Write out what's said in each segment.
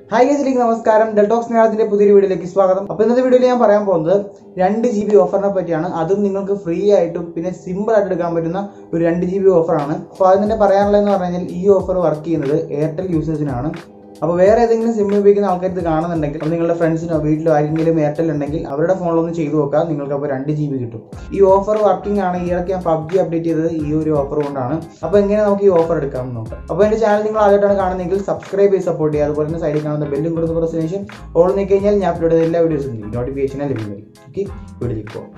hi ഗേസിലേക്ക് നമസ്കാരം ഡെൽടോക്സ് മലയാളത്തിന്റെ പുതിയൊരു വീഡിയോയിലേക്ക് സ്വാഗതം അപ്പോൾ ഇന്നത്തെ വീഡിയോയിൽ ഞാൻ പറയാൻ പോകുന്നത് രണ്ട് ജി ബി ഓഫറിനെ പറ്റിയാണ് അതും നിങ്ങൾക്ക് ഫ്രീ ആയിട്ടും പിന്നെ സിമ്പിൾ ആയിട്ട് എടുക്കാൻ പറ്റുന്ന ഒരു രണ്ട് ജി ബി ഓഫറാണ് അപ്പോൾ അതിന് തന്നെ പറയാനുള്ളതെന്ന് പറഞ്ഞു കഴിഞ്ഞാൽ ഈ ഓഫർ വർക്ക് ചെയ്യുന്നത് എയർടെൽ യൂസേഴ്സിനാണ് അപ്പോൾ വേറെ ഏതെങ്കിലും സിം ഉപയോഗിക്കുന്ന ആൾക്കാർ ഇത് കാണുന്നുണ്ടെങ്കിൽ അപ്പോൾ നിങ്ങളുടെ ഫ്രണ്ട്സിനോ വീട്ടിലോ ആരെങ്കിലും എയർടെൽ ഉണ്ടെങ്കിൽ അവരുടെ ഫോണിലൊന്ന് ചെയ്തു നോക്കാം നിങ്ങൾക്ക് അപ്പോൾ രണ്ട് ജി ബി കിട്ടും ഈ ഓഫർ വർക്കിംഗ് ആണ് ഈ ഇടയ്ക്ക് ഞാൻ പബ്ജി അപ്ഡേറ്റ് ചെയ്തത് ഈ ഒരു ഓഫർ കൊണ്ടാണ് അപ്പോൾ എങ്ങനെ നമുക്ക് ഈ ഓഫർ എടുക്കാമെന്ന് നോക്കാം അപ്പോൾ എൻ്റെ ചാനൽ നിങ്ങൾ ആദ്യമായിട്ടാണ് കാണുന്നതെങ്കിൽ സബ്സ്ക്രൈബ് ചെയ്ത് സപ്പോർട്ട് ചെയ്യുക അതുപോലെ തന്നെ സൈഡിൽ കാണുന്ന ബെല്ലും കൊടുത്ത് പ്രസ് ശേഷം ഓൾ നീക്കി കഴിഞ്ഞാൽ ഞാൻ അപ്ലോഡ് ചെയ്ത എല്ലാ വീഡിയോസും നോട്ടിഫിക്കേഷൻ ലഭിക്കുന്നതായിരിക്കും ഓക്കെ വീഡിയോയിലേക്ക് പോകാം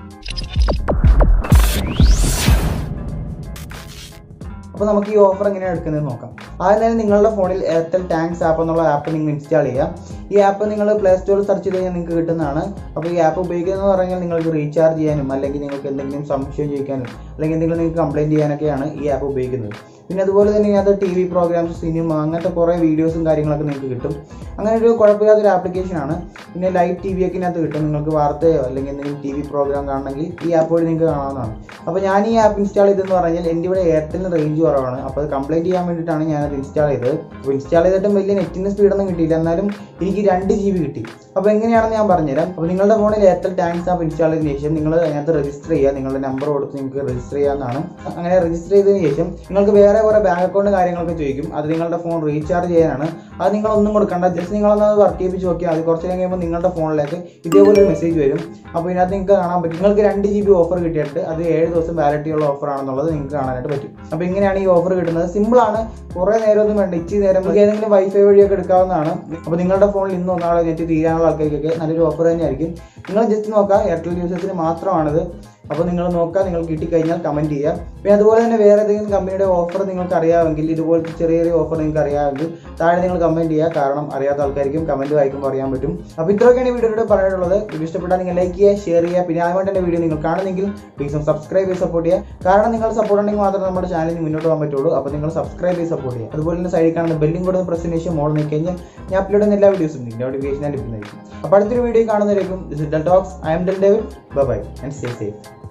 അപ്പോൾ നമുക്ക് ഈ ഓഫർ എങ്ങനെയാണ് എടുക്കുന്നത് നോക്കാം ആദ്യം തന്നെ നിങ്ങളുടെ ഫോണിൽ എയർടെൽ ടാങ്ക്സ് ആപ്പ് എന്നുള്ള ആപ്പ് നിങ്ങൾ ഇൻസ്റ്റാൾ ചെയ്യുക ഈ ആപ്പ് നിങ്ങൾ പ്ലേ സ്റ്റോറിൽ സെർച്ച് ചെയ്ത് കഴിഞ്ഞാൽ നിങ്ങൾക്ക് കിട്ടുന്നതാണ് അപ്പോൾ ഈ ആപ്പ് ഉപയോഗിക്കുന്നത് പറഞ്ഞാൽ നിങ്ങൾക്ക് റീചാർജ് ചെയ്യാനും അല്ലെങ്കിൽ നിങ്ങൾക്ക് എന്തെങ്കിലും സംശയം ചോദിക്കാനും അല്ലെങ്കിൽ എന്തെങ്കിലും നിങ്ങൾക്ക് കംപ്ലയിൻറ്റ് ചെയ്യാനൊക്കെയാണ് ഈ ആപ്പ് ഉപയോഗിക്കുന്നത് പിന്നെ അതുപോലെ തന്നെ ഇതിനകത്ത് ടി വി പ്രോഗ്രാംസ് സിനിമ അങ്ങനത്തെ കുറേ വീഡിയോസും കാര്യങ്ങളൊക്കെ നിങ്ങൾക്ക് കിട്ടും അങ്ങനെ ഒരു കുഴപ്പമില്ലാത്തൊരു ആപ്ലിക്കേഷനാണ് പിന്നെ ലൈവ് ടി വി ഒക്കെ ഇതിനകത്ത് കിട്ടും നിങ്ങൾക്ക് വാർത്തയോ അല്ലെങ്കിൽ എന്തെങ്കിലും ടി വി പ്രോഗ്രാം കാണണമെങ്കിൽ ഈ ആപ്പ് വഴി നിങ്ങൾക്ക് കാണാവുന്നതാണ് അപ്പോൾ ഞാൻ ഈ ആപ്പ് ഇൻസ്റ്റാൾ ചെയ്തെന്ന് പറഞ്ഞാൽ എൻ്റെ ഇവിടെ എയർടെലിന് റേഞ്ച് കുറവാണ് അപ്പോൾ അത് കംപ്ലയിൻറ്റ് ചെയ്യാൻ വേണ്ടിയിട്ടാണ് ഞാനത് ഇൻസ്റ്റാൾ ചെയ്തത് അപ്പോൾ ഇൻസ്റ്റാൾ ചെയ്തിട്ടും വലിയ നെറ്റിൻ്റെ സ്പീഡൊന്നും കിട്ടിയില്ല എന്നാലും എനിക്ക് രണ്ട് ജി ബി കിട്ടി അപ്പോൾ എങ്ങനെയാണെന്ന് ഞാൻ പറഞ്ഞുതരാം അപ്പോൾ നിങ്ങളുടെ ഫോണിൽ എയർടെൽ ടാങ്ക്സ് ആപ്പ് ഇൻസ്റ്റാൾ ചെയ്തതിന് ശേഷം നിങ്ങൾ അതിനകത്ത് രജിസ്റ്റർ ചെയ്യുക നിങ്ങളുടെ നമ്പർ കൊടുത്ത് നിങ്ങൾക്ക് രജിസ്റ്റർ ചെയ്യാവുന്നതാണ് അങ്ങനെ രജിസ്റ്റർ ചെയ്തതിന് ശേഷം നിങ്ങൾക്ക് വേറെ കുറേ ബാങ്ക് അക്കൗണ്ട് കാര്യങ്ങളൊക്കെ ചോദിക്കും അത് നിങ്ങളുടെ ഫോൺ റീചാർജ് ചെയ്യാനാണ് അത് നിങ്ങൾ ഒന്നും കൊടുക്കണ്ട ജസ്റ്റ് നിങ്ങളൊന്ന് വർക്ക് ചെയ്യിപ്പിച്ച് നോക്കിയാൽ അത് കുറച്ച് നേരം കഴിയുമ്പോൾ നിങ്ങളുടെ ഫോണിലേക്ക് ഇതേപോലെ ഒരു മെസ്സേജ് വരും അപ്പോൾ ഇതിനകത്ത് നിങ്ങൾക്ക് കാണാൻ പറ്റും നിങ്ങൾക്ക് രണ്ട് ജി ബി ഓഫർ കിട്ടിയിട്ട് അത് ഏഴ് ദിവസം വാലിഡിറ്റി ഉള്ള ഓഫർ ആണെന്നുള്ളത് നിങ്ങൾക്ക് കാണാനായിട്ട് പറ്റും അപ്പോൾ ഇങ്ങനെയാണ് ഈ ഓഫർ കിട്ടുന്നത് സിമ്പിളാണ് കുറേ നേരമൊന്നും വേണ്ട ഇച്ചിരി നേരം നമുക്ക് ഏതെങ്കിലും വൈഫൈ വഴിയൊക്കെ എടുക്കാവുന്നതാണ് അപ്പോൾ നിങ്ങളുടെ ഫോണിൽ ഇന്നോ നാളെ നെറ്റ് തീരാനുള്ള ആൾക്കാർക്കൊക്കെ നല്ലൊരു ഓഫർ തന്നെയായിരിക്കും നിങ്ങൾ ജസ്റ്റ് നോക്കുക എയർടെൽ യൂസേഴ്സിന് മാത്രമാണിത് അപ്പോൾ നിങ്ങൾ നോക്കുക നിങ്ങൾ കിട്ടിക്കഴിഞ്ഞാൽ കമൻറ്റ് ചെയ്യുക പിന്നെ അതുപോലെ തന്നെ വേറെ ഏതെങ്കിലും കമ്പനിയുടെ ഓഫർ നിങ്ങൾക്ക് അറിയാമെങ്കിൽ ഇതുപോലത്തെ ചെറിയ ചെറിയ ഓഫർ നിങ്ങൾക്ക് അറിയാമെങ്കിൽ താഴെ നിങ്ങൾ കമൻറ്റ് ചെയ്യുക കാരണം അറിയാത്ത ആൾക്കാർക്കും കമൻറ്റ് വായിക്കുമ്പോൾ അറിയാൻ പറ്റും അപ്പോൾ ഇത്രയൊക്കെയാണ് ഈ വീഡിയോയുടെ പറയാനുള്ളത് വീഡിയോ ഇഷ്ടപ്പെട്ടാൽ നിങ്ങൾ ലൈക്ക് ചെയ്യുക ഷെയർ ചെയ്യുക പിന്നെ അതുകൊണ്ട് തന്നെ വീഡിയോ നിങ്ങൾ കാണുന്നെങ്കിൽ പ്ലീസ് സബ്സ്ക്രൈബ് ചെയ്ത് സപ്പോർട്ട് ചെയ്യുക കാരണം നിങ്ങൾ സപ്പോർട്ട് ഉണ്ടെങ്കിൽ മാത്രമേ നമ്മുടെ ചാനലിൽ മുന്നോട്ട് പോകാൻ പറ്റുള്ളൂ അപ്പോൾ നിങ്ങൾ സബ്സ്ക്രൈബ് ചെയ്ത് സപ്പോർട്ട് ചെയ്യുക അതുപോലെ തന്നെ സൈഡിൽ കാണുന്ന ബെല്ലും കൂടെ പ്രസ് ശേഷം മോൾ നീക്കി കഴിഞ്ഞാൽ ഞാൻ അപ്ലോഡ് ചെയ്യുന്ന എല്ലാ വീഡിയോസും നോട്ടിഫിക്കേഷൻ ലഭിക്കുന്നതായിരിക്കും അപ്പോൾ അടുത്തൊരു വീഡിയോ കാണുന്നതായിരിക്കും this is Del talks I'm Del David bye and stay safe